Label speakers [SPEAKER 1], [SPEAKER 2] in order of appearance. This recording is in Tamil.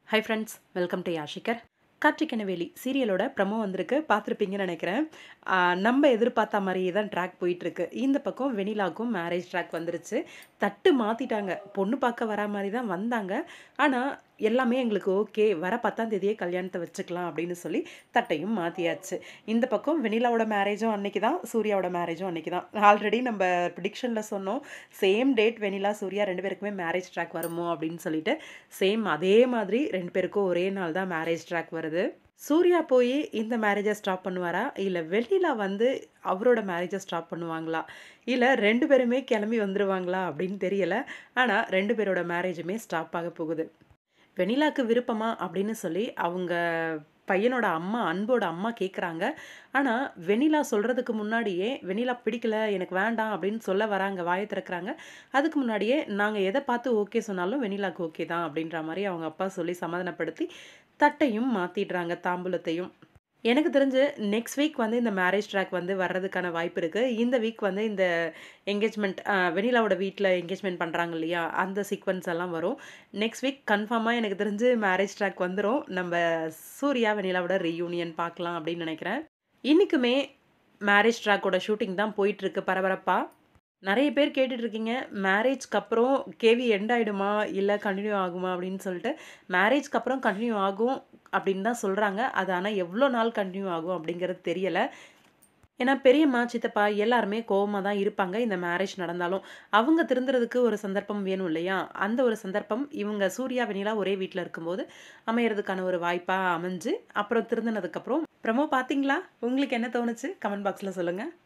[SPEAKER 1] ஹை ஃப்ரெண்ட்ஸ் வெல்கம் டு யாஷிகர் கார்த்திகனவேலி சீரியலோட ப்ரமோ வந்திருக்கு பார்த்துருப்பீங்கன்னு நினைக்கிறேன் ஆஹ் நம்ம எதிர்பார்த்த மாதிரியே தான் ட்ராக் போயிட்டுருக்கு இந்த பக்கம் வெனிலாக்கும் மேரேஜ் ட்ராக் வந்துருச்சு தட்டு மாற்றிட்டாங்க பொண்ணு பார்க்க வரா மாதிரி தான் வந்தாங்க ஆனால் எல்லாமே எங்களுக்கு ஓகே வர பத்தாம் தேதியே கல்யாணத்தை வச்சுக்கலாம் அப்படின்னு சொல்லி தட்டையும் மாற்றியாச்சு இந்த பக்கம் வெனிலாவோட மேரேஜும் அன்னைக்கு தான் சூர்யாவோட மேரேஜும் அன்னைக்கு தான் ஆல்ரெடி நம்ம ப்ரிடிக்ஷனில் சொன்னோம் சேம் டேட் வெனிலா சூர்யா ரெண்டு பேருக்குமே மேரேஜ் ட்ராக் வருமோ அப்படின்னு சொல்லிட்டு சேம் அதே மாதிரி ரெண்டு பேருக்கும் ஒரே நாள் தான் மேரேஜ் ட்ராக் வருது சூர்யா போய் இந்த மேரேஜை ஸ்டாப் பண்ணுவாரா இல்லை வெண்ணிலா வந்து அவரோட மேரேஜை ஸ்டாப் பண்ணுவாங்களா இல்லை ரெண்டு பேருமே கிளம்பி வந்துடுவாங்களா அப்படின்னு தெரியல ஆனால் ரெண்டு பேரோட மேரேஜுமே ஸ்டாப் ஆக போகுது வெனிலாக்கு விருப்பமா அப்படின்னு சொல்லி அவங்க பையனோட அம்மா அன்போட அம்மா கேட்குறாங்க ஆனால் வெனிலா சொல்கிறதுக்கு முன்னாடியே வெனிலா பிடிக்கல எனக்கு வேண்டாம் அப்படின்னு சொல்ல வராங்க வாயை திறக்கிறாங்க அதுக்கு முன்னாடியே நாங்கள் எதை பார்த்து ஓகே சொன்னாலும் வெனிலாக்கு ஓகே தான் அப்படின்ற மாதிரி அவங்க அப்பா சொல்லி சமாதானப்படுத்தி தட்டையும் மாற்றிடுறாங்க தாம்பூலத்தையும் எனக்கு தெரிஞ்சு நெக்ஸ்ட் வீக் வந்து இந்த மேரேஜ் ட்ராக் வந்து வர்றதுக்கான வாய்ப்பு இருக்குது இந்த வீக் வந்து இந்த என்கேஜ்மெண்ட் வெனிலாவோட வீட்டில் என்கேஜ்மெண்ட் பண்ணுறாங்க இல்லையா அந்த சீக்வன்ஸ் எல்லாம் வரும் நெக்ஸ்ட் வீக் கன்ஃபார்மாக எனக்கு தெரிஞ்சு மேரேஜ் ட்ராக் வந்துடும் நம்ம சூர்யா வெனிலாவோட ரீயூனியன் பார்க்கலாம் அப்படின்னு நினைக்கிறேன் இன்றைக்குமே மேரேஜ் ட்ராக்கோட ஷூட்டிங் தான் போயிட்டுருக்கு பரபரப்பாக நிறைய பேர் கேட்டுட்டு இருக்கீங்க மேரேஜ்க்கு அப்புறம் கேவி எண்ட் ஆகிடுமா இல்லை கண்டினியூ ஆகுமா அப்படின்னு சொல்லிட்டு மேரேஜ்க்கு அப்புறம் கண்டினியூ ஆகும் அப்படின்னு தான் சொல்கிறாங்க அது ஆனால் எவ்வளோ நாள் கண்டினியூ ஆகும் அப்படிங்கிறது தெரியலை ஏன்னா பெரியம்மா சித்தப்பா எல்லாருமே கோவமாக தான் இருப்பாங்க இந்த மேரேஜ் நடந்தாலும் அவங்க திருந்துறதுக்கு ஒரு சந்தர்ப்பம் வேணும் இல்லையா அந்த ஒரு சந்தர்ப்பம் இவங்க சூர்யா வெனிலா ஒரே வீட்டில் இருக்கும்போது அமையறதுக்கான ஒரு வாய்ப்பாக அமைஞ்சு அப்புறம் திருந்தினதுக்கப்புறம் ப்ரமோ பார்த்தீங்களா உங்களுக்கு என்ன தோணுச்சு கமெண்ட் பாக்ஸில் சொல்லுங்கள்